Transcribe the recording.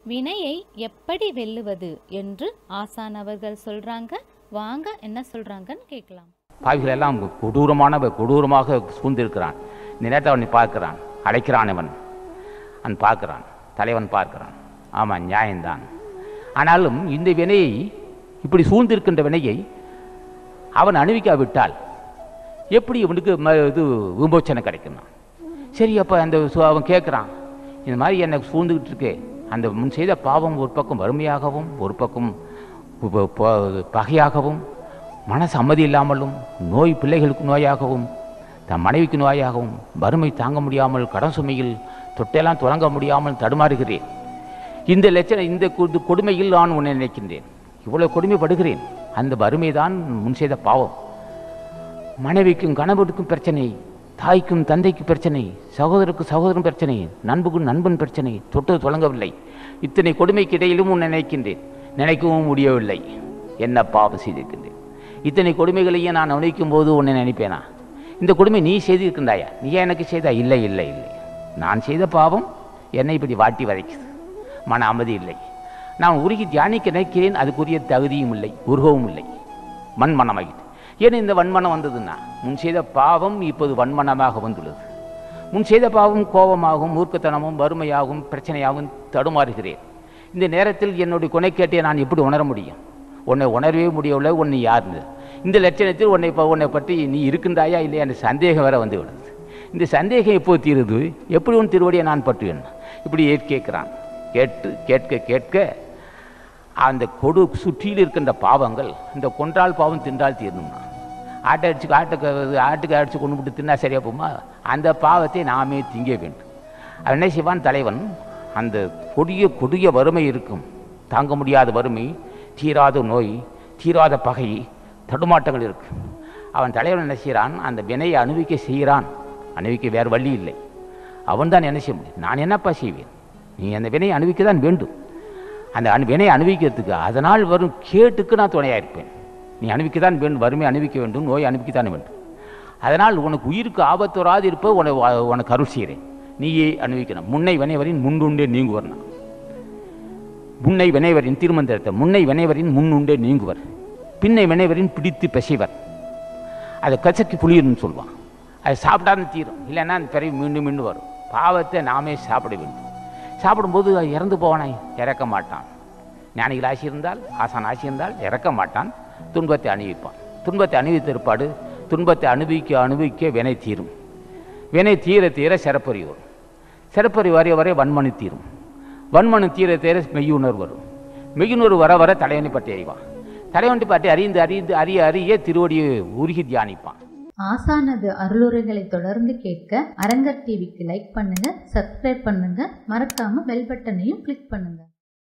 வினையை எப்படி வெல்லுவது என்று ஆசான் அவர்கள் சொல்றாங்க வாங்க என்ன சொல்றாங்கன்னு கேட்கலாம் பாவிகள் எல்லாம் கொடூரமான கொடூரமாக சூழ்ந்திருக்கிறான் இந்த நேரத்தை அவனை பார்க்கிறான் அழைக்கிறான் அவன் அவன் பார்க்கிறான் தலைவன் பார்க்கிறான் ஆமாம் நியாயம்தான் ஆனாலும் இந்த வினையை இப்படி சூழ்ந்திருக்கின்ற வினையை அவன் அணிவிக்காவிட்டால் எப்படி இவனுக்கு ம- இது விமோச்சனை கிடைக்குமா சரி அப்போ அந்த சு- அவன் கேட்குறான் இந்த மாதிரி எனக்கு சூழ்ந்துக்கிட்டு இருக்கு அந்த முன் செய்த பாவம் ஒரு பக்கம் வறுமையாகவும் ஒரு பக்கம் ப- ப- பகையாகவும் மன சம்மதி இல்லாமலும் நோய் பிள்ளைகளுக்கு நோயாகவும் தன் மனைவிக்கு நோயாகவும் வறுமை தாங்க முடியாமல் கடன் சுமையில் தொட்டையெல்லாம் தொடங்க முடியாமல் தடுமாறுகிறேன் இந்த லட்சணம் இந்த கொடு- கொடுமையில் நான் உன்னை நினைக்கின்றேன் இவ்வளவு கொடுமைப்படுகிறேன் அந்த வறுமை தான் முன் செய்த பாவம் மனைவிக்கும் கணவனுக்கும் பிரச்சனை தாய்க்கும் தந்தைக்கு பிரச்சனை சகோதரருக்கு சகோதரன் பிரச்சனை நண்புக்கும் நண்பன் பிரச்சனை தொட்டு தொடங்கவில்லை இத்தனை கொடுமைக்கு இடையிலும் உன்னை நினைக்கின்றேன் நினைக்கவும் முடியவில்லை என்ன பாவம் செய்திருக்கின்றேன் இத்தனை கொடுமைகளையும் நான் நினைக்கும் போது உன்னை நினைப்பேனா இந்த கொடுமை நீ செய்திருக்கின்றாயா நீ எனக்கு செய்தா இல்லை இல்லை இல்லை நான் செய்த பாவம் என்னை இப்படி வாட்டி வதைக்குது மன அமைதி இல்லை நான் உருகி தியானிக்க நினைக்கிறேன் அதுக்குரிய தகுதியும் இல்லை உருகவும் இல்லை மண்மனமாகிட்டு ஏன் இந்த வன்மனம் வந்ததுன்னா முன் செய்த பாவம் இப்போது வன்மனமாக வந்துள்ளது முன் செய்த பாவம் கோபமாகவும் மூர்க்கத்தனமும் வறுமையாகவும் பிரச்சனையாகவும் தடுமாறுகிறேன் இந்த நேரத்தில் என்னுடைய குணைக்கேட்டை நான் எப்படி உணர முடியும் உன்னை உணரவே முடியவில்லை உன்னை யாருன்னு இந்த லட்சணத்தில் உன்னை இப்போ உன்னை பற்றி நீ இருக்கின்றாயா இல்லையா என்ற சந்தேகம் வேற வந்து விடுது இந்த சந்தேகம் எப்போ தீருது எப்படி உன் திருவடியை நான் பற்றுவேன் இப்படி ஏற் கேட்கிறான் கேட்டு கேட்க கேட்க அந்த கொடு சுற்றியில் இருக்கின்ற பாவங்கள் இந்த கொன்றால் பாவம் தின்றால் தீரணும்னா ஆட்டை அடிச்சு ஆட்டுக்கு ஆட்டுக்கு அடிச்சு கொண்டு விட்டு தின்னா சரியா போமா அந்த பாவத்தை நாமே திங்க வேண்டும் அவன் என்ன செய்வான் தலைவன் அந்த கொடிய கொடிய வறுமை இருக்கும் தாங்க முடியாத வறுமை தீராத நோய் தீராத பகை தடுமாட்டங்கள் இருக்கு அவன் தலைவன் என்ன செய்கிறான் அந்த வினையை அனுபவிக்க செய்கிறான் அனுபவிக்க வேறு வழி இல்லை அவன் தான் என்ன செய்ய முடியும் நான் என்னப்பா செய்வேன் நீ அந்த வினையை அனுபவிக்க தான் வேண்டும் அந்த அனு வினையை அனுபவிக்கிறதுக்கு அதனால் வரும் கேட்டுக்கு நான் துணையாக இருப்பேன் நீ அனுபவிக்க தான் வேண்டும் வறுமை அனுபவிக்க வேண்டும் நோய் அனுபவிக்க தான் வேண்டும் அதனால் உனக்கு உயிருக்கு ஆபத்து வராது இருப்ப உன உனக்கு அருள் செய்கிறேன் நீயே அனுபவிக்கணும் முன்னை வினைவரின் முன்னுண்டே நீங்குவர்னா முன்னை வினைவரின் திருமந்திரத்தை முன்னை வினைவரின் முன்னுண்டே நீங்குவர் பின்னை வினைவரின் பிடித்து பிசைவர் அதை கசக்கி புளியணும்னு சொல்லுவான் அது சாப்பிட்டாலும் தீரும் இல்லைன்னா அந்த பிறகு மீண்டும் மீண்டும் வரும் பாவத்தை நாமே சாப்பிட வேண்டும் சாப்பிடும்போது இறந்து போவனை இறக்க மாட்டான் ஞானிகள் ஆசி இருந்தால் ஆசான் ஆசி இருந்தால் இறக்க மாட்டான் துன்பத்தை அணிவிப்பான் துன்பத்தை அணிவித்த பிற்பாடு துன்பத்தை அனுபவிக்க அனுபவிக்க வினை தீரும் வினை தீர தீர சிறப்பறி வரும் சிறப்பறி வரைய வரை வன்மனு தீரும் வன்மனு தீர தீர மெய்யுணர்வு வரும் மெய்யுணர்வு வர வர தலைவனை பற்றி அறிவான் தலைவனை பற்றி அறிந்து அறிந்து அறிய அறிய திருவடியை உருகி தியானிப்பான் ஆசானது அருளுரைகளை தொடர்ந்து கேட்க அரங்கர் டிவிக்கு லைக் பண்ணுங்க சப்ஸ்கிரைப் பண்ணுங்க மறக்காம பெல் பட்டனையும் கிளிக் பண்ணுங்க